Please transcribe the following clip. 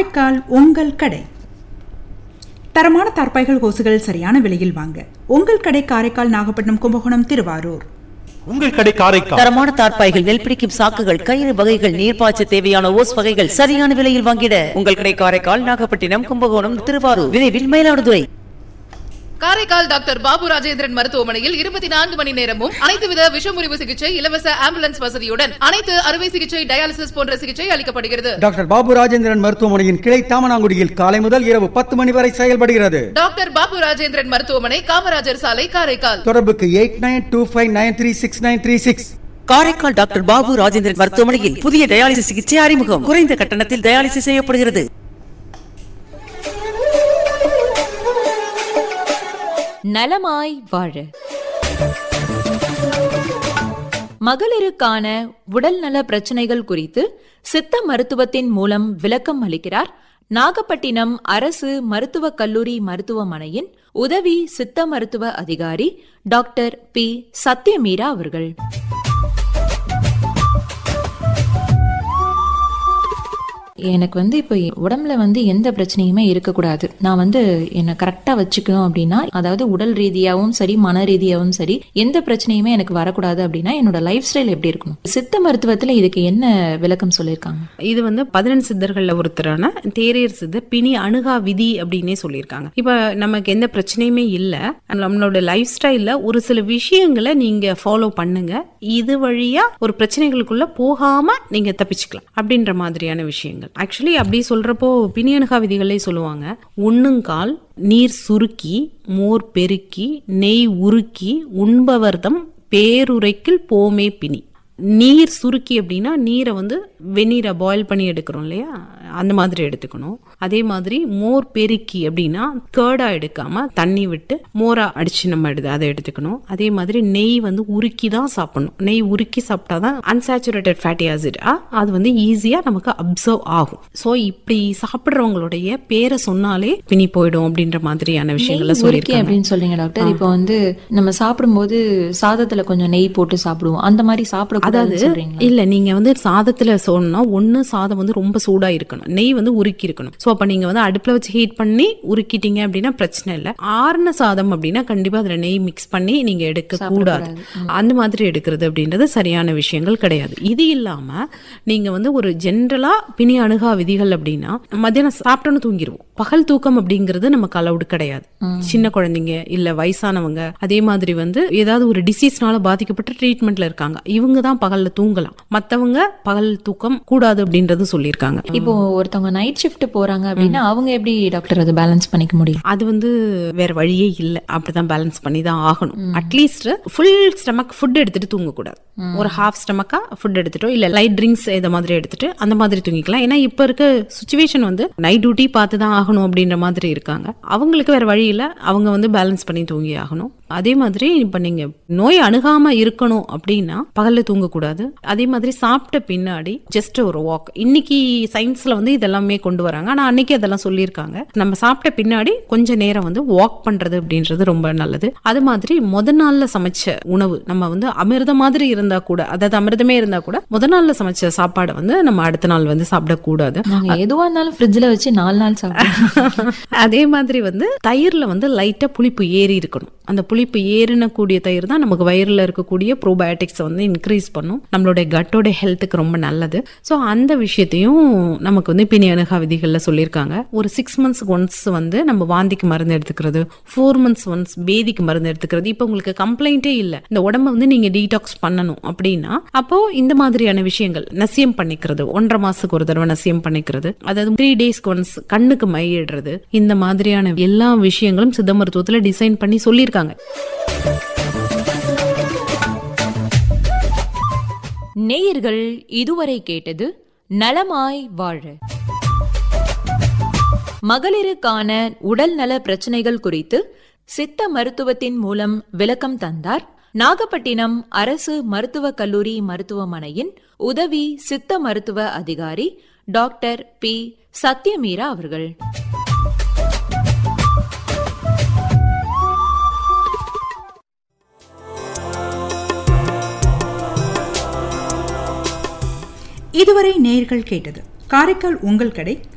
காரைக்கால் உங்கள் கடை தரமான தார்பாய்கள் ஹோசுகள் சரியான விலையில் வாங்க உங்கள் கடை காரைக்கால் நாகப்பட்டினம் கும்பகோணம் திருவாரூர் உங்கள் கடை காரைக்கால் தரமான தார்ப்பாய்கள் நெல் பிடிக்கும் சாக்குகள் கயிறு வகைகள் நீர்ப்பாய்ச்ச தேவையான ஓஸ் வகைகள் சரியான விலையில் வாங்கிட உங்கள் கடை காரைக்கால் நாகப்பட்டினம் கும்பகோணம் திருவாரூர் விரைவில் மயிலாடுதுறை காரைக்கால் டாக்டர் பாபு ராஜேந்திரன் மருத்துவமனையில் இருபத்தி நான்கு மணி நேரமும் அனைத்து வித விஷமுறிவு சிகிச்சை இலவச ஆம்புலன்ஸ் வசதியுடன் அனைத்து அறுவை சிகிச்சை டயாலிசிஸ் போன்ற சிகிச்சை அளிக்கப்படுகிறது டாக்டர் பாபு ராஜேந்திரன் மருத்துவமனையின் கிளை தாமனாங்குடியில் காலை முதல் இரவு பத்து மணி வரை செயல்படுகிறது டாக்டர் பாபு ராஜேந்திரன் மருத்துவமனை காமராஜர் சாலை காரைக்கால் தொடர்புக்கு eight nine two five nine three six nine three six Karaikal doctor Babu Rajendran மருத்துவமனையில் புதிய டயாலிசிஸ் சிகிச்சை அறிமுகம் குறைந்த கட்டணத்தில் டயாலிசிஸ் செய்யப்படுகிறது நலமாய் வாழ மகளிருக்கான உடல்நல பிரச்சனைகள் குறித்து சித்த மருத்துவத்தின் மூலம் விளக்கம் அளிக்கிறார் நாகப்பட்டினம் அரசு மருத்துவக் கல்லூரி மருத்துவமனையின் உதவி சித்த மருத்துவ அதிகாரி டாக்டர் பி சத்யமீரா அவர்கள் எனக்கு வந்து இப்போ உடம்புல வந்து எந்த பிரச்சனையுமே இருக்கக்கூடாது நான் வந்து என்னை கரெக்டாக வச்சுக்கணும் அப்படின்னா அதாவது உடல் ரீதியாகவும் சரி மன ரீதியாகவும் சரி எந்த பிரச்சனையுமே எனக்கு வரக்கூடாது அப்படின்னா என்னோட லைஃப் ஸ்டைல் எப்படி இருக்கணும் சித்த மருத்துவத்தில் இதுக்கு என்ன விளக்கம் சொல்லியிருக்காங்க இது வந்து பதினெண்டு சித்தர்கள்ல ஒருத்தரான தேரியர் சித்தர் பிணி அணுகா விதி அப்படின்னே சொல்லியிருக்காங்க இப்ப நமக்கு எந்த பிரச்சனையுமே இல்லை நம்மளோட லைஃப் ஸ்டைல்ல ஒரு சில விஷயங்களை நீங்க ஃபாலோ பண்ணுங்க இது வழியா ஒரு பிரச்சனைகளுக்குள்ள போகாம நீங்க தப்பிச்சுக்கலாம் அப்படின்ற மாதிரியான விஷயங்கள் ஆக்சுவலி அப்படி சொல்றப்போ பிணி அணுகா விதிகளே சொல்லுவாங்க ஒண்ணுங்கால் நீர் சுருக்கி மோர் பெருக்கி நெய் உருக்கி உண்பவர்தம் பேருரைக்கில் போமே பிணி நீர் சுருக்கி அப்படின்னா நீரை வந்து வெந்நீரை பாயில் பண்ணி எடுக்கிறோம் இல்லையா அந்த மாதிரி எடுத்துக்கணும் அதே மாதிரி மோர் பெருக்கி அப்படின்னா கேர்டா எடுக்காம தண்ணி விட்டு மோரா அடிச்சு நம்ம எடுத்து அதை எடுத்துக்கணும் அதே மாதிரி நெய் வந்து உருக்கி தான் சாப்பிடணும் நெய் உருக்கி சாப்பிட்டாதான் அன்சாச்சுரேட்டட் ஃபேட்டி ஆசிட் அது வந்து ஈஸியா நமக்கு அப்சர்வ் ஆகும் ஸோ இப்படி சாப்பிட்றவங்களுடைய பேரை சொன்னாலே பிணி போயிடும் அப்படின்ற மாதிரியான விஷயங்களை நெய் உருக்கி சொல்லியிருக்காங்க அப்படின்னு சொல்றீங்க டாக்டர் இப்போ வந்து நம்ம சாப்பிடும்போது சாதத்துல கொஞ்சம் நெய் போட்டு சாப்பிடுவோம் அந்த மாதிரி அதாவது சாப்பிடக்கூடாதுன்னு சொல்றீங்க இல்ல நீங்க வந்து சாதத்துல சொன்னா ஒண்ணு சாதம் வந்து ரொம்ப சூடா இருக்கணும் நெய் வந்து உருக்கி இருக்கணும் சோ அப்ப நீங்க வந்து அடுப்புல வச்சு ஹீட் பண்ணி உருக்கிட்டீங்க அப்படின்னா பிரச்சனை இல்ல ஆறுன சாதம் அப்படின்னா கண்டிப்பா அதுல நெய் மிக்ஸ் பண்ணி நீங்க எடுக்க கூடாது அந்த மாதிரி எடுக்கிறது அப்படின்றது சரியான விஷயங்கள் கிடையாது இது இல்லாம நீங்க வந்து ஒரு ஜென்ரலா பிணி அணுகா விதிகள் அப்படின்னா மத்தியானம் சாப்பிட்டோன்னு தூங்கிடுவோம் பகல் தூக்கம் அப்படிங்கிறது நமக்கு அலவுடு கிடையாது சின்ன குழந்தைங்க இல்ல வயசானவங்க அதே மாதிரி வந்து ஏதாவது ஒரு டிசீஸ்னால பாதிக்கப்பட்ட ட்ரீட்மெண்ட்ல இருக்காங்க இவங்க தான் பகல்ல தூங்கலாம் மத்தவங்க பகல் தூக்கம் கூடாது அப்படின்றது சொல்லியிருக்காங்க இப்போ ஒருத்தவங்க நைட் ஷிஃப்ட் போறாங்க அப்படின்னா அவங்க எப்படி டாக்டர் அது பேலன்ஸ் பண்ணிக்க முடியும் அது வந்து வேற வழியே இல்லை அப்படிதான் பேலன்ஸ் பண்ணி தான் ஆகணும் அட்லீஸ்ட் ஃபுல் ஸ்டமக் ஃபுட் எடுத்துட்டு தூங்கக்கூடாது ஒரு ஹாஃப் ஸ்டமக்கா ஃபுட் எடுத்துட்டோ இல்ல லைட் ட்ரிங்க்ஸ் இதை மாதிரி எடுத்துட்டு அந்த மாதிரி தூங்கிக்கலாம் ஏன்னா இப்ப இருக்க சுச்சுவேஷன் வந்து நைட் டியூட்டி பார்த்து தான் ஆகணும் அப்படின்ற மாதிரி இருக்காங்க அவங்களுக்கு வேற வழி இல்லை அவங்க வந்து பேலன்ஸ் பண்ணி தூங்கி ஆகணும் அதே மாதிரி இப்ப நீங்க நோய் அணுகாம இருக்கணும் அப்படின்னா பகல்ல தூங்கக்கூடாது அதே மாதிரி சாப்பிட்ட பின்னாடி ஜஸ்ட் ஒரு வாக் இன்னைக்கு சயின்ஸ்ல வந்து இதெல்லாமே கொண்டு வராங்க ஆனா அன்னைக்கு அதெல்லாம் சொல்லியிருக்காங்க நம்ம சாப்பிட்ட பின்னாடி கொஞ்ச நேரம் வந்து வாக் பண்றது அப்படின்றது ரொம்ப நல்லது அது மாதிரி முத நாள்ல சமைச்ச உணவு நம்ம வந்து அமிர்தம் மாதிரி இருந்தா கூட அதாவது அமிர்தமே இருந்தா கூட முத நாள்ல சமைச்ச சாப்பாடை வந்து நம்ம அடுத்த நாள் வந்து சாப்பிடக்கூடாது நாங்க எதுவா இருந்தாலும் ஃப்ரிட்ஜ்ல வச்சு நாலு நாள் சாப்பிடுவோம் அதே மாதிரி வந்து தயிர்ல வந்து லைட்டா புளிப்பு ஏறி இருக்கணும் அந்த புளிப்பு ஏறின கூடிய தயிர் தான் நமக்கு வயிறுல இருக்கக்கூடிய ப்ரோபயோட்டிக்ஸை வந்து இன்க்ரீஸ் பண்ணும் நம்மளுடைய கட்டோட ஹெல்த்துக்கு ரொம்ப நல்லது ஸோ அந்த விஷயத்தையும் நமக்கு வந்து பிணி அணுகா விதிகளில் சொல்லியிருக்காங்க ஒரு சிக்ஸ் மந்த்ஸ் ஒன்ஸ் வந்து நம்ம வாந்திக்கு மருந்து எடுத்துக்கிறது ஃபோர் மந்த்ஸ் ஒன்ஸ் பேதிக்கு மருந்து எடுத்துக்கிறது இப்போ உங்களுக்கு கம்ப்ளைண்ட்டே இல்லை இந்த உடம்ப வந்து நீங்க டீடாக்ஸ் பண்ணணும் அப்படின்னா அப்போ இந்த மாதிரியான விஷயங்கள் நசியம் பண்ணிக்கிறது ஒன்றரை மாசத்துக்கு ஒரு தடவை நசியம் பண்ணிக்கிறது அதாவது த்ரீ டேஸ்க்கு ஒன்ஸ் கண்ணுக்கு மையிடுறது இந்த மாதிரியான எல்லா விஷயங்களும் சித்த மருத்துவத்துல டிசைன் பண்ணி சொல்லியிருக்காங்க நேயர்கள் இதுவரை கேட்டது நலமாய் வாழ மகளிருக்கான உடல் நல பிரச்சனைகள் குறித்து சித்த மருத்துவத்தின் மூலம் விளக்கம் தந்தார் நாகப்பட்டினம் அரசு மருத்துவக் கல்லூரி மருத்துவமனையின் உதவி சித்த மருத்துவ அதிகாரி டாக்டர் பி சத்யமீரா அவர்கள் இதுவரை நேர்கள் கேட்டது காரைக்கால் உங்கள் கடை